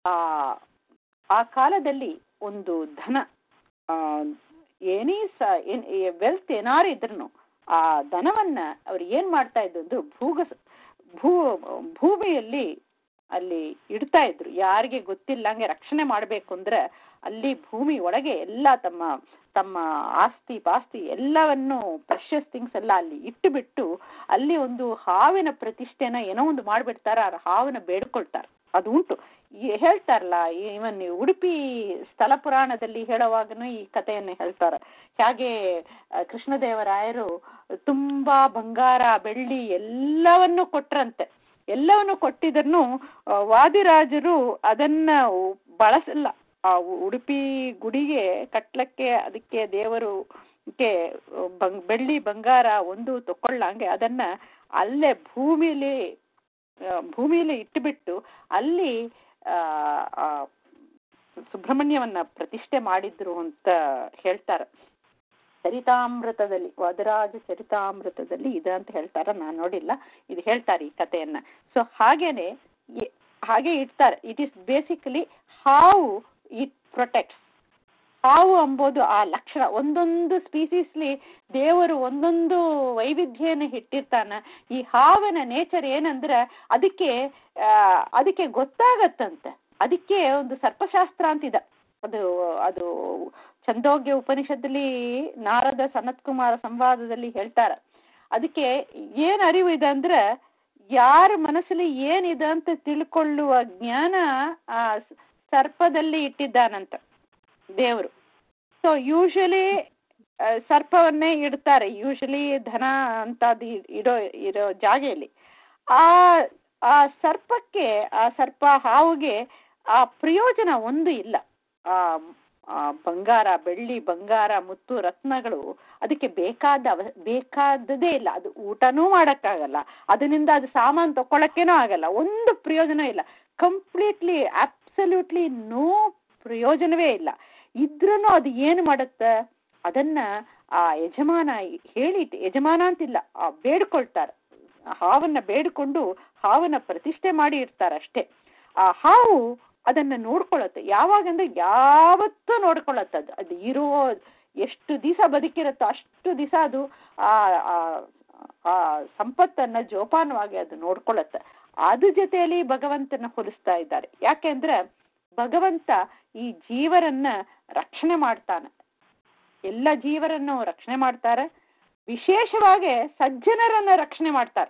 ಆ ಆ ಕಾಲದಲ್ಲಿ ಒಂದು ಧನ ಆ, ಏನೇ ಸ ವೆಲ್ತ್ ಏನಾರು ಇದ್ರೂ ಆ ಧನವನ್ನ ಅವ್ರು ಏನ್ ಮಾಡ್ತಾ ಇದ್ರು ಅಂದ್ರೆ ಭೂಗ ಭೂ ಭೂಮಿಯಲ್ಲಿ ಅಲ್ಲಿ ಇಡ್ತಾ ಇದ್ರು ಯಾರಿಗೆ ಗೊತ್ತಿಲ್ಲಂಗೆ ರಕ್ಷಣೆ ಮಾಡ್ಬೇಕು ಅಂದ್ರೆ ಅಲ್ಲಿ ಭೂಮಿ ಒಳಗೆ ಎಲ್ಲ ತಮ್ಮ ತಮ್ಮ ಆಸ್ತಿ ಪಾಸ್ತಿ ಎಲ್ಲವನ್ನು ಪ್ರೆಷಸ್ ಥಿಂಗ್ಸ್ ಎಲ್ಲ ಅಲ್ಲಿ ಇಟ್ಟು ಬಿಟ್ಟು ಅಲ್ಲಿ ಒಂದು ಹಾವಿನ ಪ್ರತಿಷ್ಠೆನ ಏನೋ ಒಂದು ಮಾಡ್ಬಿಡ್ತಾರ ಆ ಹಾವನ್ನ ಬೇಡ್ಕೊಳ್ತಾರೆ ಅದು ಉಂಟು ಈ ಹೇಳ್ತಾರಲ್ಲ ಇವನ್ ಉಡುಪಿ ಸ್ಥಳ ಪುರಾಣದಲ್ಲಿ ಹೇಳುವಾಗನು ಈ ಕಥೆಯನ್ನು ಹೇಳ್ತಾರೆ ಹಾಗೆ ಆ, ಕೃಷ್ಣದೇವರಾಯರು ತುಂಬಾ ಬಂಗಾರ ಬೆಳ್ಳಿ ಎಲ್ಲವನ್ನು ಕೊಟ್ರಂತೆ ಎಲ್ಲವನ್ನು ಕೊಟ್ಟಿದ್ದನ್ನು ಆ, ವಾದಿರಾಜರು ಅದನ್ನ ಬಳಸಲ್ಲ ಆ ಉಡುಪಿ ಗುಡಿಗೆ ಕಟ್ಲಕ್ಕೆ ಅದಕ್ಕೆ ದೇವರು ಕ್ಕೆ ಬಂಗ್ ಬೆಳ್ಳಿ ಬಂಗಾರ ಒಂದು ತಕೊಳ್ಳಂಗೆ ಅದನ್ನ ಅಲ್ಲೇ ಭೂಮಿಲಿ ಆ, ಭೂಮಿಯಲ್ಲಿ ಇಟ್ಟುಬಿಟ್ಟು ಅಲ್ಲಿ ಆ, ಆ, ಸುಬ್ರಹ್ಮಣ್ಯವನ್ನ ಪ್ರತಿಷ್ಠೆ ಮಾಡಿದ್ರು ಅಂತ ಹೇಳ್ತಾರೆ ಚರಿತಾಮೃತದಲ್ಲಿ ವದರಾಜ ಚರಿತಾಮೃತದಲ್ಲಿ ಇದೆ ಅಂತ ಹೇಳ್ತಾರ ನಾನು ನೋಡಿಲ್ಲ ಇದು ಹೇಳ್ತಾರೆ ಈ ಕಥೆಯನ್ನ ಸೊ ಹಾಗೇನೆ ಈ- ಹಾಗೆ ಇಡ್ತಾರೆ ಇಟ್ ಇಸ್ ಬೇಸಿಕಲಿ ಹಾವು ಇಟ್ ಪ್ರೊಟೆಕ್ಟ್ಸ್ ಹಾವು ಅಂಬೋದು ಆ ಲಕ್ಷಣ ಒಂದೊಂದು ಸ್ಪೀಸೀಸ್ಲಿ ದೇವರು ಒಂದೊಂದು ವೈವಿಧ್ಯನ ಇಟ್ಟಿರ್ತಾನ ಈ ಹಾವಿನ ನೇಚರ್ ಏನಂದ್ರೆ ಅದಕ್ಕೆ ಆ, ಅದಕ್ಕೆ ಗೊತ್ತಾಗತ್ತಂತೆ ಅದಕ್ಕೆ ಒಂದು ಸರ್ಪಶಾಸ್ತ್ರ ಅಂತಿದೆ ಅದು ಅದು ಛಂದೋಗ್ಯ ಉಪನಿಷತ್ತಲ್ಲಿ ನಾರದ ಸನತ್ ಕುಮಾರ ಸಂವಾದದಲ್ಲಿ ಹೇಳ್ತಾರೆ ಅದಕ್ಕೆ ಏನ್ ಅರಿವು ಇದೆ ಅಂದ್ರೆ ಯಾರ ಮನಸ್ಸಲ್ಲಿ ಏನಿದೆ ಅಂತ ತಿಳ್ಕೊಳ್ಳುವ ಜ್ಞಾನ ಆ ಸರ್ಪದಲ್ಲಿ ಇಟ್ಟಿದ್ದಾನಂತ ದೇವರು ಸೊ ಯೂಶಲಿ ಸರ್ಪವನ್ನೇ ಇಡ್ತಾರೆ ಯೂಶಲಿ ಧನ ಅಂತ ಇಡೋ ಇರೋ ಜಾಗೆಯಲ್ಲಿ ಆ ಆ ಸರ್ಪಕ್ಕೆ ಆ ಸರ್ಪ ಹಾವುಗೆ ಆ ಪ್ರಯೋಜನ ಒಂದು ಇಲ್ಲ ಆ ಆ ಬಂಗಾರ ಬೆಳ್ಳಿ ಬಂಗಾರ ಮುತ್ತು ರತ್ನಗಳು ಅದಕ್ಕೆ ಬೇಕಾದ ಅವ ಬೇಕಾದದೇ ಇಲ್ಲ ಅದು ಊಟನೂ ಮಾಡಕ್ಕಾಗಲ್ಲ ಅದರಿಂದ ಅದು ಸಾಮಾನು ತಕೊಳ್ಳಕ್ಕೇನೂ ಆಗಲ್ಲ ಒಂದು ಪ್ರಯೋಜನ ಇಲ್ಲ ಕಂಪ್ಲೀಟ್ಲಿ ಅಬ್ಸಲ್ಯೂಟ್ಲಿ ನೋ ಪ್ರಯೋಜನವೇ ಇಲ್ಲ ಇದ್ರೂ ಅದು ಏನು ಮಾಡುತ್ತೆ ಅದನ್ನ ಆ ಯಜಮಾನ ಹೇಳಿ ಯಜಮಾನ ಅಂತಿಲ್ಲ ಆ ಬೇಡ್ಕೊಳ್ತಾರೆ ಹಾವನ್ನ ಬೇಡಿಕೊಂಡು ಹಾವನ್ನ ಪ್ರತಿಷ್ಠೆ ಮಾಡಿ ಇರ್ತಾರೆ ಅಷ್ಟೇ ಆ ಹಾವು ಅದನ್ನ ನೋಡ್ಕೊಳತ್ತೆ ಯಾವಾಗಂದ್ರೆ ಯಾವತ್ತೂ ನೋಡ್ಕೊಳತ್ತೆ ಅದು ಅದು ಇರೋ ಎಷ್ಟು ದಿವಸ ಬದುಕಿರುತ್ತೋ ಅಷ್ಟು ದಿವಸ ಅದು ಆ ಆ- ಆ ಸಂಪತ್ತನ್ನ ಜೋಪಾನವಾಗಿ ಅದು ನೋಡ್ಕೊಳತ್ತೆ ಅದ್ರ ಜೊತೆಯಲ್ಲಿ ಭಗವಂತನ ಹೋಲಿಸ್ತಾ ಇದ್ದಾರೆ ಯಾಕೆಂದ್ರೆ ಭಗವಂತ ಈ ಜೀವರನ್ನ ರಕ್ಷಣೆ ಮಾಡ್ತಾನೆ ಎಲ್ಲ ಜೀವರನ್ನು ರಕ್ಷಣೆ ಮಾಡ್ತಾರೆ ವಿಶೇಷವಾಗಿ ಸಜ್ಜನರನ್ನ ರಕ್ಷಣೆ ಮಾಡ್ತಾರೆ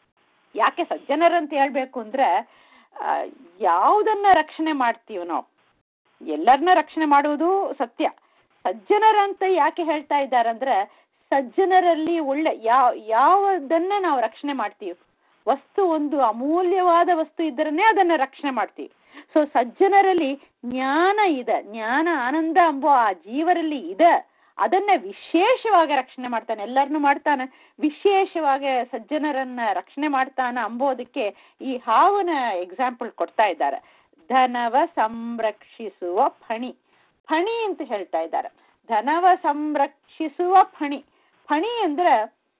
ಯಾಕೆ ಸಜ್ಜನರಂತ ಹೇಳ್ಬೇಕು ಅಂದ್ರೆ ಆ, ಯಾವುದನ್ನ ರಕ್ಷಣೆ ಮಾಡ್ತೀವಿ ನಾವು ಎಲ್ಲರನ್ನ ರಕ್ಷಣೆ ಮಾಡುವುದು ಸತ್ಯ ಸಜ್ಜನರಂತ ಯಾಕೆ ಹೇಳ್ತಾ ಇದ್ದಾರಂದ್ರೆ ಸಜ್ಜನರಲ್ಲಿ ಒಳ್ಳೆ ಯಾವ ಯಾವುದನ್ನ ನಾವು ರಕ್ಷಣೆ ಮಾಡ್ತೀವಿ ವಸ್ತು ಒಂದು ಅಮೂಲ್ಯವಾದ ವಸ್ತು ಇದ್ದರನ್ನೇ ಅದನ್ನ ರಕ್ಷಣೆ ಮಾಡ್ತೀವಿ ಸೊ ಸಜ್ಜನರಲ್ಲಿ ಜ್ಞಾನ ಇದೆ ಜ್ಞಾನ ಆನಂದ ಎಂಬೋ ಆ ಜೀವರಲ್ಲಿ ಇದೆ ಅದನ್ನ ವಿಶೇಷವಾಗಿ ರಕ್ಷಣೆ ಮಾಡ್ತಾನೆ ಎಲ್ಲರನ್ನು ಮಾಡ್ತಾನೆ ವಿಶೇಷವಾಗಿ ಸಜ್ಜನರನ್ನ ರಕ್ಷಣೆ ಮಾಡ್ತಾನ ಅಂಬೋದಕ್ಕೆ ಈ ಹಾವನ ಎಕ್ಸಾಂಪಲ್ ಕೊಡ್ತಾ ಇದ್ದಾರೆ ಧನವ ಸಂರಕ್ಷಿಸುವ ಫಣಿ ಫಣಿ ಅಂತ ಹೇಳ್ತಾ ಇದ್ದಾರೆ ಧನವ ಸಂರಕ್ಷಿಸುವ ಫಣಿ ಫಣಿ ಅಂದ್ರೆ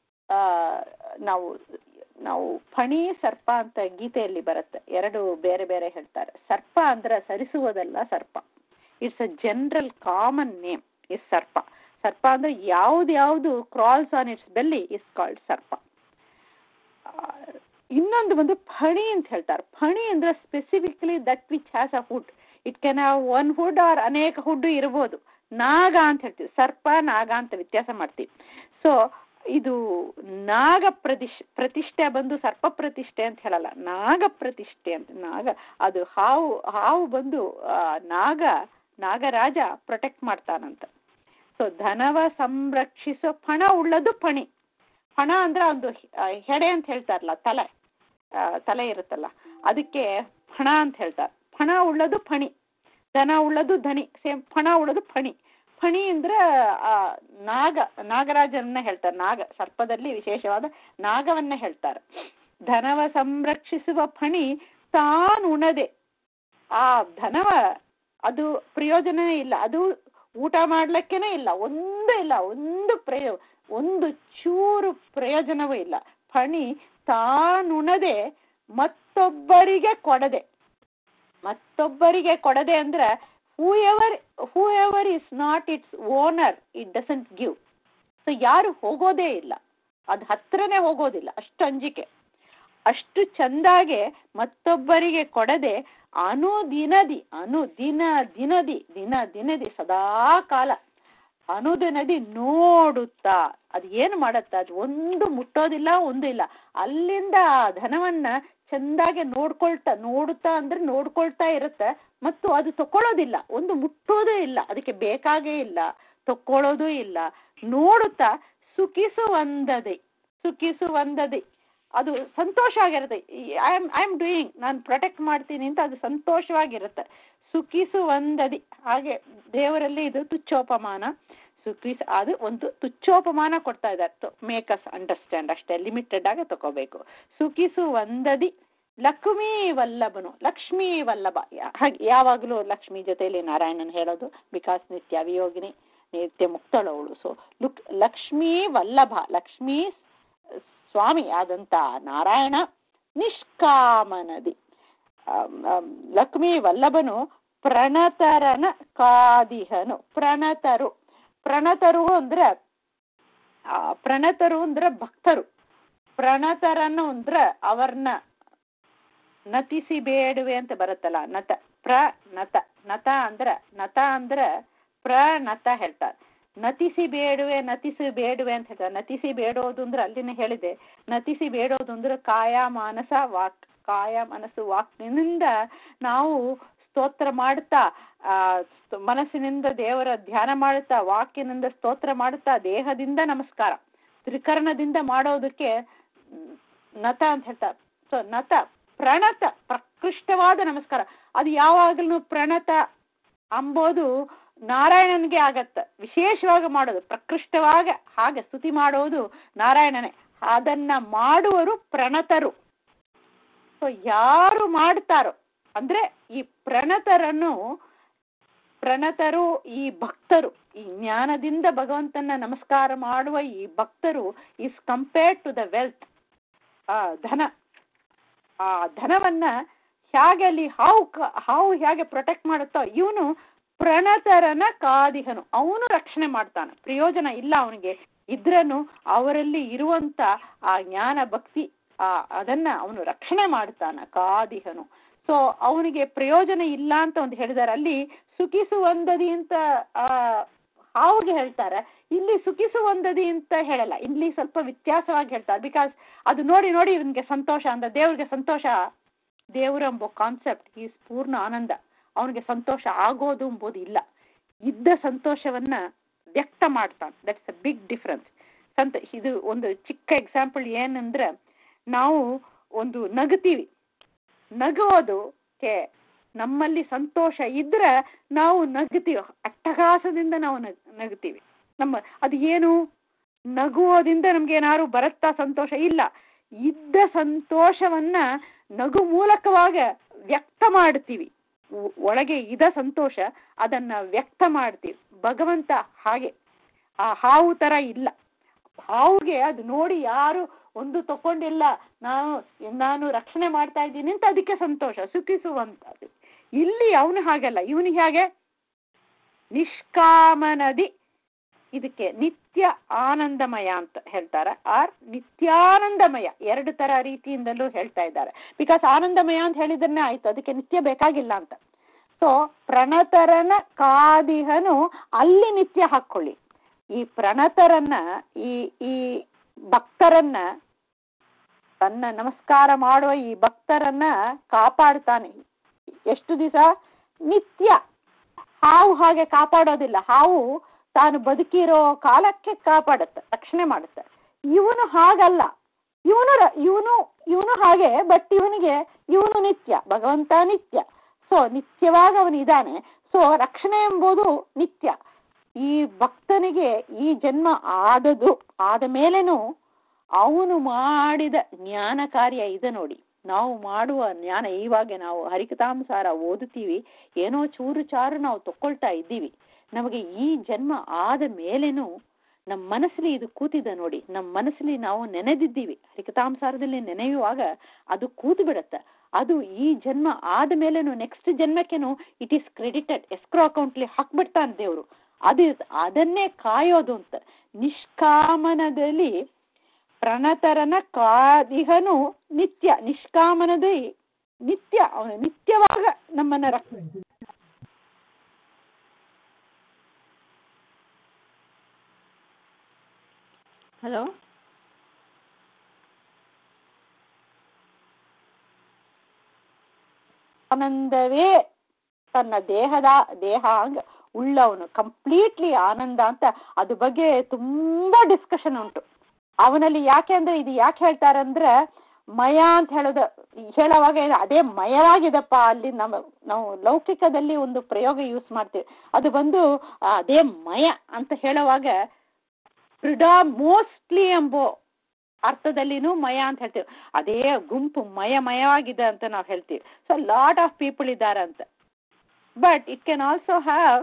ಆ ನಾವು ನಾವು ಫಣಿ ಸರ್ಪ ಅಂತ ಗೀತೆಯಲ್ಲಿ ಬರುತ್ತೆ ಎರಡು ಬೇರೆ ಬೇರೆ ಹೇಳ್ತಾರೆ ಸರ್ಪ ಅಂದ್ರೆ ಸರಿಸುವುದಲ್ಲ ಸರ್ಪ it's a general common name is ಸರ್ಪ ಸರ್ಪ ಅಂದ್ರೆ ಯಾವ್ದು ಯಾವ್ದು crawls on its belly is called ಸರ್ಪ ಆ, ಇನ್ನೊಂದು ಒಂದು ಫಣಿ ಅಂತ ಹೇಳ್ತಾರೆ ಫಣಿ ಅಂದ್ರೆ specifically that which has a hood it can have one hood or ಅನೇಕ ಹುಡ್ ಇರ್ಬೋದು ನಾಗ ಅಂತ ಹೇಳ್ತೀವಿ ಸರ್ಪ ನಾಗ ಅಂತ ವ್ಯತ್ಯಾಸ ಮಾಡ್ತೀವಿ ಸೊ ಇದು ನಾಗ ಪ್ರತಿಷ್ ಪ್ರತಿಷ್ಠೆ ಬಂದು ಸರ್ಪ ಪ್ರತಿಷ್ಠೆ ಅಂತ ಹೇಳಲ್ಲ ನಾಗ ಪ್ರತಿಷ್ಠೆ ಅಂತ ನಾಗ ಅದು ಹಾವು ಹಾವು ಬಂದು ಆ, ನಾಗ ನಾಗರಾಜ ಪ್ರೊಟೆಕ್ಟ್ ಮಾಡ್ತಾನಂತ ಸೊ ಧನವ ಸಂರಕ್ಷಿಸೋ ಫಣ ಉಳ್ಳದು ಫಣಿ ಫಣ ಅಂದ್ರೆ ಒಂದು ಆ, ಹೆಡೆ ಅಂತ ಹೇಳ್ತಾರಲ್ಲ ತಲೆ ಆ, ತಲೆ ಇರುತ್ತಲ್ಲ ಅದಕ್ಕೆ ಫಣ ಅಂತ ಹೇಳ್ತಾರೆ ಫಣ ಉಳ್ಳದು ಫಣಿ ದನ ಉಳ್ಳದು ಧನಿ ಸೇಮ್ ಫಣ ಉಳ್ಳದು ಫಣಿ ಫಣಿ ಅಂದ್ರೆ ಆ ನಾಗ ನಾಗರಾಜನನ್ನ ಹೇಳ್ತಾರೆ ನಾಗ ಸರ್ಪದಲ್ಲಿ ವಿಶೇಷವಾದ ನಾಗವನ್ನ ಹೇಳ್ತಾರೆ ಧನವ ಸಂರಕ್ಷಿಸುವ ಫಣಿ ತಾನುಣದೆ ಆ ಧನವ ಅದು ಪ್ರಯೋಜನವೇ ಇಲ್ಲ ಅದು ಊಟ ಮಾಡ್ಲಿಕ್ಕೇನೆ ಇಲ್ಲ ಒಂದು ಇಲ್ಲ ಒಂದು ಪ್ರಯೋ ಒಂದು ಚೂರು ಪ್ರಯೋಜನವೂ ಇಲ್ಲ ಫಣಿ ತಾನುಣದೆ ಮತ್ತೊಬ್ಬರಿಗೆ ಕೊಡದೆ ಮತ್ತೊಬ್ಬರಿಗೆ ಕೊಡದೆ ಅಂದ್ರೆ whoever whoever is not its owner it doesn't give so ಯಾರು ಹೋಗೋದೇ ಇಲ್ಲ ಅದು ಹತ್ರನೇ ಹೋಗೋದಿಲ್ಲ ಅಷ್ಟು ಅಂಜಿಕೆ ಅಷ್ಟು ಚಂದಾಗೆ ಮತ್ತೊಬ್ಬರಿಗೆ ಕೊಡದೆ ಅನುದಿನದಿ ಅನು ದಿನ ದಿನದಿ ದಿನ ದಿನದಿ ಸದಾ ಕಾಲ ಅನುದಿನದಿ ನೋಡುತ್ತಾ ಅದು ಏನು ಮಾಡತ್ತ ಅದು ಒಂದು ಮುಟ್ಟೋದಿಲ್ಲ ಒಂದು ಇಲ್ಲ ಅಲ್ಲಿಂದ ಆ ಧನವನ್ನ ಚಂದಾಗೆ ನೋಡ್ಕೊಳ್ತಾ ನೋಡುತ್ತಾ ಅಂದ್ರೆ ನೋಡ್ಕೊಳ್ತಾ ಇರುತ್ತೆ ಮತ್ತು ಅದು ತಕೊಳ್ಳೋದಿಲ್ಲ ಒಂದು ಮುಟ್ಟೋದೇ ಇಲ್ಲ ಅದಕ್ಕೆ ಬೇಕಾಗೇ ಇಲ್ಲ ತಕ್ಕೊಳ್ಳೋದು ಇಲ್ಲ ನೋಡುತ್ತಾ ಸುಖಿಸುವಂದದೆ ಸುಖಿಸುವಂದದೆ ಅದು ಸಂತೋಷ ಆಗಿರುತ್ತೆ I am I am doing ನಾನು ಪ್ರೊಟೆಕ್ಟ್ ಮಾಡ್ತೀನಿ ಅಂತ ಅದು ಸಂತೋಷವಾಗಿರುತ್ತೆ ಸುಖಿಸುವಂದದಿ ಹಾಗೆ ದೇವರಲ್ಲಿ ಇದು ತುಚ್ಛೋಪಮಾನ ಸುಖಿಸ ಅದು ಒಂದು ತುಚ್ಛೋಪಮಾನ ಕೊಡ್ತಾ ಇದ್ದಾರೆ ಮೇಕ್ ಅಸ್ ಅಂಡರ್ಸ್ಟ್ಯಾಂಡ್ ಅಷ್ಟೇ ಲಿಮಿಟೆಡ್ ಆಗಿ ತಗೋಬೇಕು ಸುಖಿಸುವಂದದಿ ಲಕ್ಷ್ಮೀ ವಲ್ಲಭನು ಲಕ್ಷ್ಮೀ ವಲ್ಲಭ ಹಾಗೆ ಯಾವಾಗಲೂ ಲಕ್ಷ್ಮಿ ಜೊತೆಯಲ್ಲಿ ನಾರಾಯಣನ್ ಹೇಳೋದು ಬಿಕಾಸ್ ನಿತ್ಯ ವಿಯೋಗಿನಿ ನಿತ್ಯ ಮುಕ್ತಳವಳು ಸೊ ಲುಕ್ ಲಕ್ಷ್ಮೀ ವಲ್ಲಭ ಲಕ್ಷ್ಮೀ ಸ್ವಾಮಿ ಆದಂತ ನಾರಾಯಣ ನಿಷ್ಕಾಮನದಿ ಲಕ್ಷ್ಮೀ ವಲ್ಲಭನು ಪ್ರಣತರನ ಕಾದಿಹನು ಪ್ರಣತರು ಪ್ರಣತರು ಅಂದ್ರೆ ಪ್ರಣತರು ಅಂದ್ರೆ ಭಕ್ತರು ಪ್ರಣತರನ್ನು ಅಂದ್ರೆ ಅವರನ್ನ ನತಿಸಿ ಬೇಡುವೆ ಅಂತ ಬರುತ್ತಲ್ಲ ನತ ಪ್ರಣತ ನತ ಅಂದ್ರ ನತ ಅಂದ್ರ ಪ್ರಣತ ಹೇಳ್ತಾರೆ ನತಿಸಿ ಬೇಡುವೆ ನತಿಸಿ ಬೇಡುವೆ ಅಂತ ಹೇಳ್ತಾರೆ ನತಿಸಿ ಬೇಡೋದು ಅಂದ್ರೆ ಅಲ್ಲಿನೇ ಹೇಳಿದೆ ನತಿಸಿ ಬೇಡೋದು ಅಂದ್ರೆ ಕಾಯ ಮಾನಸ ವಾಕ್ ಕಾಯ ಮನಸ್ಸು ವಾಕ್ನಿಂದ ನಾವು ಸ್ತೋತ್ರ ಮಾಡ್ತಾ ಆ ಮನಸ್ಸಿನಿಂದ ದೇವರ ಧ್ಯಾನ ಮಾಡುತ್ತಾ ವಾಕ್ಯನಿಂದ ಸ್ತೋತ್ರ ಮಾಡುತ್ತಾ ದೇಹದಿಂದ ನಮಸ್ಕಾರ ತ್ರಿಕರಣದಿಂದ ಮಾಡೋದಕ್ಕೆ ನತ ಅಂತ ಹೇಳ್ತಾರೆ ಸೊ ನತ ಪ್ರಣತ ಪ್ರಕೃಷ್ಟವಾದ ನಮಸ್ಕಾರ ಅದು ಯಾವಾಗಲೂ ಪ್ರಣತ ಅಂಬೋದು ನಾರಾಯಣನಿಗೆ ಆಗತ್ತ ವಿಶೇಷವಾಗಿ ಮಾಡೋದು ಪ್ರಕೃಷ್ಟವಾಗಿ ಹಾಗೆ ಸ್ತುತಿ ಮಾಡೋದು ನಾರಾಯಣನೇ ಅದನ್ನ ಮಾಡುವರು ಪ್ರಣತರು ಸೊ ಯಾರು ಮಾಡ್ತಾರೋ ಅಂದ್ರೆ ಈ ಪ್ರಣತರನ್ನು ಪ್ರಣತರು ಈ ಭಕ್ತರು ಈ ಜ್ಞಾನದಿಂದ ಭಗವಂತನ ನಮಸ್ಕಾರ ಮಾಡುವ ಈ ಭಕ್ತರು is compared to the wealth ಆ ಧನ ಆ ಧನವನ್ನ ಹೇಗೆ ಅಲ್ಲಿ ಹಾವು ಹಾವು ಹೇಗೆ ಪ್ರೊಟೆಕ್ಟ್ ಮಾಡುತ್ತೋ ಇವನು ಪ್ರಣತರನ ಕಾದಿಹನು ಅವನು ರಕ್ಷಣೆ ಮಾಡ್ತಾನೆ ಪ್ರಯೋಜನ ಇಲ್ಲ ಅವನಿಗೆ ಇದ್ರನು ಅವರಲ್ಲಿ ಇರುವಂತ ಆ ಜ್ಞಾನ ಭಕ್ತಿ ಆ ಅದನ್ನ ಅವನು ರಕ್ಷಣೆ ಮಾಡ್ತಾನ ಕಾದಿಹನು ಸೊ ಅವನಿಗೆ ಪ್ರಯೋಜನ ಇಲ್ಲ ಅಂತ ಒಂದು ಹೇಳಿದಾರೆ ಅಲ್ಲಿ ಸುಖಿಸುವಂದದಿ ಅಂತ ಆ ಹಾವಿಗೆ ಹೇಳ್ತಾರೆ ಇಲ್ಲಿ ಸುಖಿಸುವಂದದಿ ಅಂತ ಹೇಳಲ್ಲ ಇಲ್ಲಿ ಸ್ವಲ್ಪ ವ್ಯತ್ಯಾಸವಾಗಿ ಹೇಳ್ತಾರೆ ಬಿಕಾಸ್ ಅದು ನೋಡಿ ನೋಡಿ ಇವನಿಗೆ ಸಂತೋಷ ಅಂದ್ರೆ ದೇವ್ರಿಗೆ ಸಂತೋಷ ದೇವರೆಂಬ ಕಾನ್ಸೆಪ್ಟ್ ಈಸ್ ಪೂರ್ಣ ಆನಂದ ಅವನಿಗೆ ಸಂತೋಷ ಆಗೋದು ಎಂಬುದು ಇಲ್ಲ ಇದ್ದ ಸಂತೋಷವನ್ನ ವ್ಯಕ್ತ ಮಾಡ್ತಾನೆ ದಟ್ಸ್ ಅ ಬಿಗ್ ಡಿಫ್ರೆನ್ಸ್ ಸಂತ ಇದು ಒಂದು ಚಿಕ್ಕ ಎಕ್ಸಾಂಪಲ್ ಏನಂದ್ರೆ ನಾವು ಒಂದು ನಗುತ್ತೀವಿ ನಗುವುದಕ್ಕೆ ನಮ್ಮಲ್ಲಿ ಸಂತೋಷ ಇದ್ರೆ ನಾವು ನಗುತ್ತೀವಿ ಅಟ್ಟಹಾಸದಿಂದ ನಾವು ನಗುತ್ತೀವಿ ನಮ್ಮ ಅದು ಏನು ನಗುವುದಿಂದ ನಮ್ಗೆ ಏನಾದ್ರು ಬರುತ್ತಾ ಸಂತೋಷ ಇಲ್ಲ ಇದ್ದ ಸಂತೋಷವನ್ನ ನಗು ಮೂಲಕವಾಗ ವ್ಯಕ್ತ ಮಾಡ್ತೀವಿ ಒಳಗೆ ಇದ ಸಂತೋಷ ಅದನ್ನ ವ್ಯಕ್ತ ಮಾಡ್ತೀವಿ ಭಗವಂತ ಹಾಗೆ ಆ ಹಾವು ತರ ಇಲ್ಲ ಹಾವುಗೆ ಅದು ನೋಡಿ ಯಾರು ಒಂದು ತಕೊಂಡಿಲ್ಲ ನಾನು ನಾನು ರಕ್ಷಣೆ ಮಾಡ್ತಾ ಇದ್ದೀನಿ ಅಂತ ಅದಕ್ಕೆ ಸಂತೋಷ ಸುಖಿಸುವಂತದ್ದು ಇಲ್ಲಿ ಅವನು ಹಾಗಲ್ಲ ಇವನು ಹೇಗೆ ನಿಷ್ಕಾಮನದಿ ಇದಕ್ಕೆ ನಿತ್ಯ ಆನಂದಮಯ ಅಂತ ಹೇಳ್ತಾರೆ ಆರ್ ನಿತ್ಯಾನಂದಮಯ ಎರಡು ತರ ರೀತಿಯಿಂದಲೂ ಹೇಳ್ತಾ ಇದ್ದಾರೆ ಬಿಕಾಸ್ ಆನಂದಮಯ ಅಂತ ಹೇಳಿದ್ರೆ ಆಯ್ತು ಅದಕ್ಕೆ ನಿತ್ಯ ಬೇಕಾಗಿಲ್ಲ ಅಂತ ಸೊ ಪ್ರಣತರನ ಕಾದಿಹನು ಅಲ್ಲಿ ನಿತ್ಯ ಹಾಕೊಳ್ಳಿ ಈ ಪ್ರಣತರನ್ನ ಈ ಈ ಭಕ್ತರನ್ನ ತನ್ನ ನಮಸ್ಕಾರ ಮಾಡುವ ಈ ಭಕ್ತರನ್ನ ಕಾಪಾಡ್ತಾನೆ ಎಷ್ಟು ದಿವಸ ನಿತ್ಯ ಹಾವು ಹಾಗೆ ಕಾಪಾಡೋದಿಲ್ಲ ಹಾವು ತಾನು ಬದುಕಿರೋ ಕಾಲಕ್ಕೆ ಕಾಪಾಡುತ್ತೆ ರಕ್ಷಣೆ ಮಾಡುತ್ತೆ ಇವನು ಹಾಗಲ್ಲ ಇವನು ಇವನು ಇವನು ಹಾಗೆ ಬಟ್ ಇವನಿಗೆ ಇವನು ನಿತ್ಯ ಭಗವಂತ ನಿತ್ಯ ಸೊ ನಿತ್ಯವಾಗಿ ಅವನು ಇದ್ದಾನೆ ಸೊ ರಕ್ಷಣೆ ಎಂಬುದು ನಿತ್ಯ ಈ ಭಕ್ತನಿಗೆ ಈ ಜನ್ಮ ಆದದು ಆದ ಮೇಲೇನು ಅವನು ಮಾಡಿದ ಜ್ಞಾನ ಕಾರ್ಯ ಇದೆ ನೋಡಿ ನಾವು ಮಾಡುವ ಜ್ಞಾನ ಇವಾಗ ನಾವು ಹರಿಕತಾಂಸಾರ ಓದುತ್ತೀವಿ ಏನೋ ಚೂರು ಚಾರು ನಾವು ತಕೊಳ್ತಾ ಇದ್ದೀವಿ ನಮಗೆ ಈ ಜನ್ಮ ಆದ ಮೇಲೇನು ನಮ್ಮ ಮನಸ್ಸಲ್ಲಿ ಇದು ಕೂತಿದೆ ನೋಡಿ ನಮ್ಮ ಮನಸ್ಸಲ್ಲಿ ನಾವು ನೆನೆದಿದ್ದೀವಿ ಹರಿಕತಾಂಸಾರದಲ್ಲಿ ನೆನೆಯುವಾಗ ಅದು ಕೂತು ಬಿಡುತ್ತೆ ಅದು ಈ ಜನ್ಮ ಆದ ಮೇಲೇನು ನೆಕ್ಸ್ಟ್ ಜನ್ಮಕ್ಕೆನು ಇಟ್ ಈಸ್ ಕ್ರೆಡಿಟೆಡ್ ಎಸ್ಕ್ರೋ ಅಕೌಂಟ್ಲಿ ಹಾಕ್ಬಿಡ್ತಾನೆ ದೇವರು ಅದು ಅದನ್ನೇ ಕಾಯೋದು ಅಂತ ನಿಷ್ಕಾಮನದಲ್ಲಿ ಪ್ರಣತರನ ಕಾದಿಹನು ನಿತ್ಯ ನಿಷ್ಕಾಮನದಿ ನಿತ್ಯ ಅವನು ನಿತ್ಯವಾಗ ನಮ್ಮನ್ನ ರಕ್ಷ ಹಲೋ ಆನಂದವೇ ತನ್ನ ದೇಹದ ದೇಹ ಹಂಗ ಉಳ್ಳವನು ಕಂಪ್ಲೀಟ್ಲಿ ಆನಂದ ಅಂತ ಅದ್ರ ಬಗ್ಗೆ ತುಂಬಾ ಡಿಸ್ಕಷನ್ ಉಂಟು ಅವನಲ್ಲಿ ಯಾಕೆ ಅಂದ್ರೆ ಇದು ಯಾಕೆ ಹೇಳ್ತಾರಂದ್ರೆ ಮಯ ಅಂತ ಹೇಳೋದು ಹೇಳೋವಾಗ ಏನು ಅದೇ ಮಯವಾಗಿದಪ್ಪ ಅಲ್ಲಿ ನಮ್ಮ ನಾವು ಲೌಕಿಕದಲ್ಲಿ ಒಂದು ಪ್ರಯೋಗ ಯೂಸ್ ಮಾಡ್ತೀವಿ ಅದು ಬಂದು ಆ, ಅದೇ ಮಯ ಅಂತ ಹೇಳುವಾಗ ಪ್ರಿಡಾ ಮೋಸ್ಟ್ಲಿ ಎಂಬೋ ಅರ್ಥದಲ್ಲಿನೂ ಮಯ ಅಂತ ಹೇಳ್ತೀವಿ ಅದೇ ಗುಂಪು ಮಯ ಮಯವಾಗಿದೆ ಅಂತ ನಾವು ಹೇಳ್ತೀವಿ ಸೊ ಲಾಟ್ ಆಫ್ ಪೀಪಲ್ ಇದ್ದಾರೆ ಅಂತ but it can also have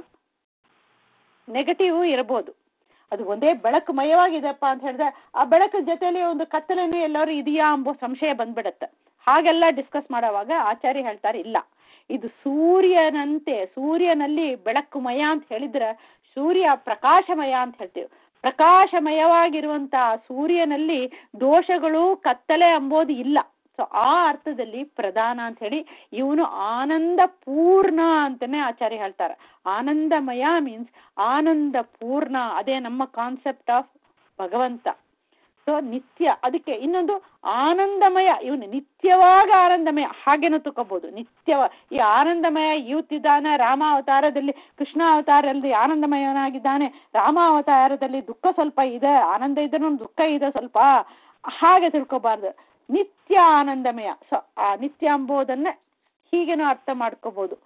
negative ಇರಬಹುದು ಅದು ಒಂದೇ ಬೆಳಕು ಮಯವಾಗಿದೆಪ್ಪ ಅಂತ ಹೇಳಿದ್ರೆ ಆ ಬೆಳಕು ಜೊತೆಲಿ ಒಂದು ಕತ್ತಲೆನೂ ಎಲ್ಲರೂ ಇದೆಯಾ ಎಂಬೋ ಸಂಶಯ ಬಂದ್ಬಿಡತ್ತೆ ಹಾಗೆಲ್ಲ ಡಿಸ್ಕಸ್ ಮಾಡುವಾಗ ಆಚಾರ್ಯ ಹೇಳ್ತಾರೆ ಇಲ್ಲ ಇದು ಸೂರ್ಯನಂತೆ ಸೂರ್ಯನಲ್ಲಿ ಬೆಳಕು ಮಯ ಅಂತ ಹೇಳಿದ್ರೆ ಸೂರ್ಯ ಪ್ರಕಾಶಮಯ ಅಂತ ಹೇಳ್ತೀವಿ ಪ್ರಕಾಶಮಯವಾಗಿರುವಂತಹ ಸೂರ್ಯನಲ್ಲಿ ದೋಷಗಳು ಕತ್ತಲೆ ಎಂಬುದು ಇಲ್ಲ ಸೊ ಆ ಅರ್ಥದಲ್ಲಿ ಪ್ರಧಾನ ಅಂತ ಹೇಳಿ ಇವನು ಆನಂದ ಪೂರ್ಣ ಅಂತಾನೆ ಆಚಾರ್ಯ ಹೇಳ್ತಾರೆ ಆನಂದಮಯ ಮೀನ್ಸ್ ಆನಂದ ಪೂರ್ಣ ಅದೇ ನಮ್ಮ ಕಾನ್ಸೆಪ್ಟ್ ಆಫ್ ಭಗವಂತ ಸೊ ನಿತ್ಯ ಅದಕ್ಕೆ ಇನ್ನೊಂದು ಆನಂದಮಯ ಇವನು ನಿತ್ಯವಾಗ ಆನಂದಮಯ ಹಾಗೇನೂ ತಗೋಬಹುದು ನಿತ್ಯವ ಈ ಆನಂದಮಯ ಇವತ್ತಿದ್ದಾನೆ ರಾಮ ಅವತಾರದಲ್ಲಿ ಕೃಷ್ಣ ಅವತಾರದಲ್ಲಿ ಆನಂದಮಯನಾಗಿದ್ದಾನೆ ರಾಮ ಅವತಾರದಲ್ಲಿ ದುಃಖ ಸ್ವಲ್ಪ ಇದೆ ಆನಂದ ಇದ್ರೂ ದುಃಖ ಇದೆ ಸ್ವಲ್ಪ ಹಾಗೆ ತಿಳ್ಕೊಬಾರ್ದು ನಿತ್ಯ ಆನಂದಮಯ ಸೊ ಆ ನಿತ್ಯ ಎಂಬುದನ್ನ ಹೀಗೇನೂ ಅರ್ಥ ಮಾಡ್ಕೋಬಹುದು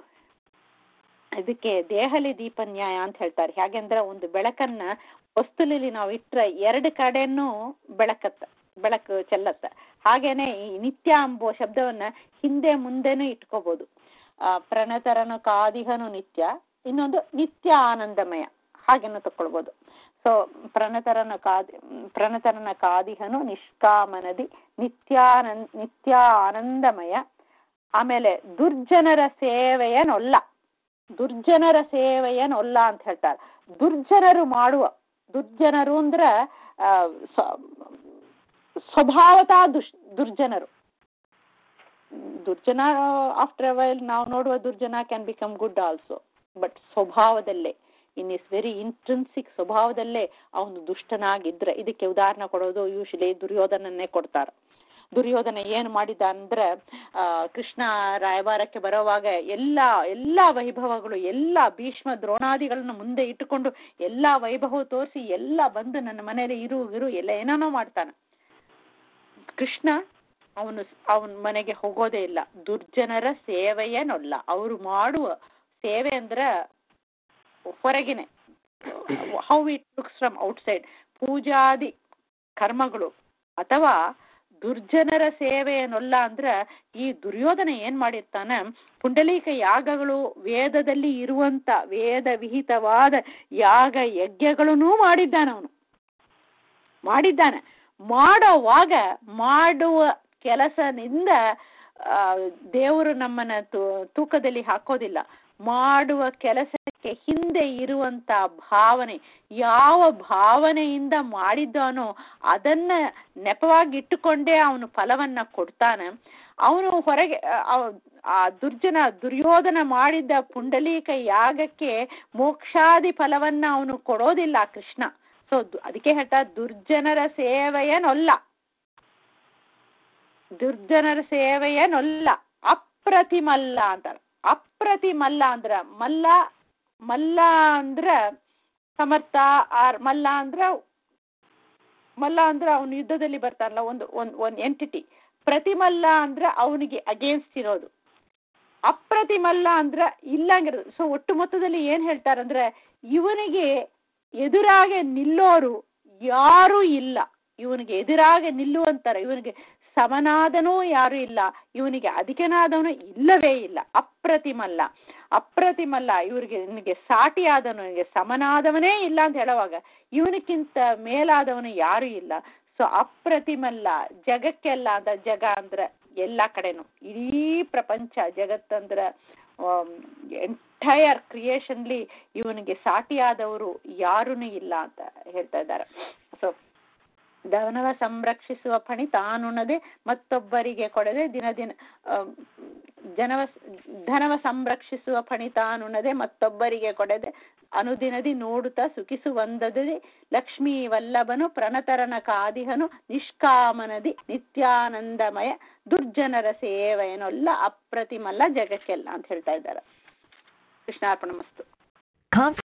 ಇದಕ್ಕೆ ದೇಹಲಿ ದೀಪ ನ್ಯಾಯ ಅಂತ ಹೇಳ್ತಾರೆ ಹೇಗೆಂದ್ರೆ ಒಂದು ಬೆಳಕನ್ನ ವಸ್ತುಲಲ್ಲಿ ನಾವು ಇಟ್ರೆ ಎರಡು ಕಡೆನೂ ಬೆಳಕತ್ತ ಬೆಳಕು ಚೆಲ್ಲತ್ತ ಹಾಗೇನೆ ಈ ನಿತ್ಯ ಎಂಬೋ ಶಬ್ದವನ್ನ ಹಿಂದೆ ಮುಂದೆನೂ ಇಟ್ಕೋಬಹುದು ಆ ಪ್ರಣತರನು ಕಾದಿಹನು ನಿತ್ಯ ಇನ್ನೊಂದು ನಿತ್ಯ ಆನಂದಮಯ ಹಾಗೇನು ತಕೊಳ್ಬೋದು ಸೊ ಪ್ರಣತರನ ಕಾದಿ ಪ್ರಣತರನ ಕಾದಿಹನು ನಿಷ್ಕಾಮನದಿ ನಿತ್ಯಾನಂದ ನಿತ್ಯ ಆನಂದಮಯ ಆಮೇಲೆ ದುರ್ಜನರ ಸೇವೆಯನೊಲ್ಲ ದುರ್ಜನರ ಸೇವೆಯನೊಲ್ಲ ಅಂತ ಹೇಳ್ತಾರೆ ದುರ್ಜನರು ಮಾಡುವ ದುರ್ಜನರು ಅಂದ್ರ ಆ, ಸ್ವ- ಸ್ವಭಾವತಃ ದುಷ್ ದುರ್ಜನರು ದುರ್ಜನ ಆಫ್ಟರ್ ವೈಲ್ ನಾವು ನೋಡುವ ದುರ್ಜನ can become good also but ಸ್ವಭಾವದಲ್ಲೇ ಇನ್ ಇಸ್ ವೆರಿ ಇಂಟ್ರೆನ್ಸಿಕ್ ಸ್ವಭಾವದಲ್ಲೇ ಅವನು ದುಷ್ಟನಾಗಿದ್ರೆ ಇದಕ್ಕೆ ಉದಾಹರಣೆ ಕೊಡೋದು ಯೂಶಲಿ ದುರ್ಯೋಧನನ್ನೇ ಕೊಡ್ತಾರೆ ದುರ್ಯೋಧನ ಏನು ಮಾಡಿದ ಅಂದ್ರೆ ಆ, ಕೃಷ್ಣ ರಾಯಭಾರಕ್ಕೆ ಬರೋವಾಗ ಎಲ್ಲ ಎಲ್ಲ ವೈಭವಗಳು ಎಲ್ಲ ಭೀಷ್ಮ ದ್ರೋಣಾದಿಗಳನ್ನ ಮುಂದೆ ಇಟ್ಟುಕೊಂಡು ಎಲ್ಲ ವೈಭವ ತೋರಿಸಿ ಎಲ್ಲ ಬಂದು ನನ್ನ ಮನೇಲಿ ಇರು ಇರು ಎಲ್ಲ ಏನೇನೋ ಮಾಡ್ತಾನೆ ಕೃಷ್ಣ ಅವನು ಅವನ ಮನೆಗೆ ಹೋಗೋದೇ ಇಲ್ಲ ದುರ್ಜನರ ಸೇವೆಯನೊಲ್ಲ ಅವರು ಮಾಡುವ ಸೇವೆ ಅಂದ್ರೆ ಹೊರಗಿನೆ how it looks from outside ಪೂಜಾದಿ ಕರ್ಮಗಳು ಅಥವಾ ದುರ್ಜನರ ಸೇವೆಯನ್ನೊಲ್ಲ ಅಂದ್ರೆ ಈ ದುರ್ಯೋಧನ ಏನ್ ಮಾಡಿರ್ತಾನೆ ಪುಂಡಲೀಕ ಯಾಗಗಳು ವೇದದಲ್ಲಿ ಇರುವಂತ ವೇದ ವಿಹಿತವಾದ ಯಾಗ ಯಜ್ಞಗಳನ್ನೂ ಮಾಡಿದ್ದಾನೆ ಅವನು ಮಾಡಿದ್ದಾನೆ ಮಾಡೋವಾಗ ಮಾಡುವ ಕೆಲಸದಿಂದ ಆ, ದೇವರು ನಮ್ಮನ್ನ ತೂ- ತೂಕದಲ್ಲಿ ಹಾಕೋದಿಲ್ಲ ಮಾಡುವ ಕೆಲಸಕ್ಕೆ ಹಿಂದೆ ಇರುವಂತ ಭಾವನೆ ಯಾವ ಭಾವನೆಯಿಂದ ಮಾಡಿದ್ದಾನೋ ಅದನ್ನ ನೆಪವಾಗಿ ಇಟ್ಟುಕೊಂಡೇ ಅವನು ಫಲವನ್ನ ಕೊಡ್ತಾನೆ ಅವನು ಹೊರಗೆ ಅವ- ಆ ದುರ್ಜನ ದುರ್ಯೋಧನ ಮಾಡಿದ್ದ ಪುಂಡಲೀಕ ಯಾಗಕ್ಕೆ ಮೋಕ್ಷಾದಿ ಫಲವನ್ನ ಅವನು ಕೊಡೋದಿಲ್ಲ ಕೃಷ್ಣ ಸೊ ಅದಕ್ಕೆ ಹೇಳ್ತಾ ದುರ್ಜನರ ಸೇವೆಯನೊಲ್ಲ ದುರ್ಜನರ ಸೇವೆಯನೊಲ್ಲ ಅಪ್ರತಿಮಲ್ಲ ಅಂತಾರೆ ಅಪ್ರತಿಮಲ್ಲ ಅಂದ್ರ ಮಲ್ಲ ಮಲ್ಲ ಅಂದ್ರ ಸಮರ್ಥ ಆರ್ ಮಲ್ಲ ಅಂದ್ರ ಮಲ್ಲ ಅಂದ್ರ ಅವನು ಯುದ್ಧದಲ್ಲಿ ಬರ್ತಾನಲ್ಲ ಒಂದು ಒಂದ್ ಒಂದ್ ಎಂಟಿಟಿ ಪ್ರತಿಮಲ್ಲ ಅಂದ್ರ ಅವನಿಗೆ ಅಗೇನ್ಸ್ಟ್ ಇರೋದು ಅಪ್ರತಿಮಲ್ಲ ಅಂದ್ರ ಇಲ್ಲಂಗಿರೋದು ಸೊ ಒಟ್ಟು ಮೊತ್ತದಲ್ಲಿ ಏನ್ ಹೇಳ್ತಾರಂದ್ರೆ ಇವನಿಗೆ ಎದುರಾಗೆ ನಿಲ್ಲೋರು ಯಾರೂ ಇಲ್ಲ ಇವನಿಗೆ ಎದುರಾಗೆ ನಿಲ್ಲುವಂತಾರೆ ಇವನಿಗೆ ಸಮನಾದನೂ ಯಾರು ಇಲ್ಲ ಇವನಿಗೆ ಅಧಿಕನಾದವನು ಇಲ್ಲವೇ ಇಲ್ಲ ಅಪ್ರತಿಮಲ್ಲ ಅಪ್ರತಿಮಲ್ಲ ಇವ್ರಿಗೆ ಇವನಿಗೆ ಸಾಟಿಯಾದವನು ಇವನಿಗೆ ಸಮನಾದವನೇ ಇಲ್ಲ ಅಂತ ಹೇಳುವಾಗ ಇವನಕ್ಕಿಂತ ಮೇಲಾದವನು ಯಾರು ಇಲ್ಲ ಸೊ ಅಪ್ರತಿಮಲ್ಲ ಜಗಕ್ಕೆಲ್ಲ ಅಂತ ಜಗ ಅಂದ್ರೆ ಎಲ್ಲಾ ಕಡೆನು ಇಡೀ ಪ್ರಪಂಚ ಜಗತ್ತಂದ್ರ ಎಂಟೈರ್ ಕ್ರಿಯೇಷನ್ಲಿ ಇವನಿಗೆ ಸಾಟಿಯಾದವರು ಯಾರೂನು ಇಲ್ಲ ಅಂತ ಹೇಳ್ತಾ ಇದ್ದಾರೆ ಸೊ ಧನವ ಸಂರಕ್ಷಿಸುವ ಪಣಿ ತಾನುಣದೆ ಮತ್ತೊಬ್ಬರಿಗೆ ಕೊಡದೆ ದಿನ ದಿನ ಆ, ಜನವ ಧನವ ಸಂರಕ್ಷಿಸುವ ಪಣಿ ತಾನುಣದೆ ಮತ್ತೊಬ್ಬರಿಗೆ ಕೊಡದೆ ಅನುದಿನದಿ ನೋಡುತ್ತಾ ಸುಖಿಸುವಂದದೆ ಲಕ್ಷ್ಮೀ ವಲ್ಲಭನು ಪ್ರಣತರನ ಕಾದಿಹನು ನಿಷ್ಕಾಮನದಿ ನಿತ್ಯಾನಂದಮಯ ದುರ್ಜನರ ಸೇವೆಯನೊಲ್ಲ ಅಪ್ರತಿಮಲ್ಲ ಜಗಕ್ಕೆಲ್ಲ ಅಂತ ಹೇಳ್ತಾ ಇದ್ದಾರೆ ಕೃಷ್ಣಾರ್ಪಣ ಮಸ್ತು Conf-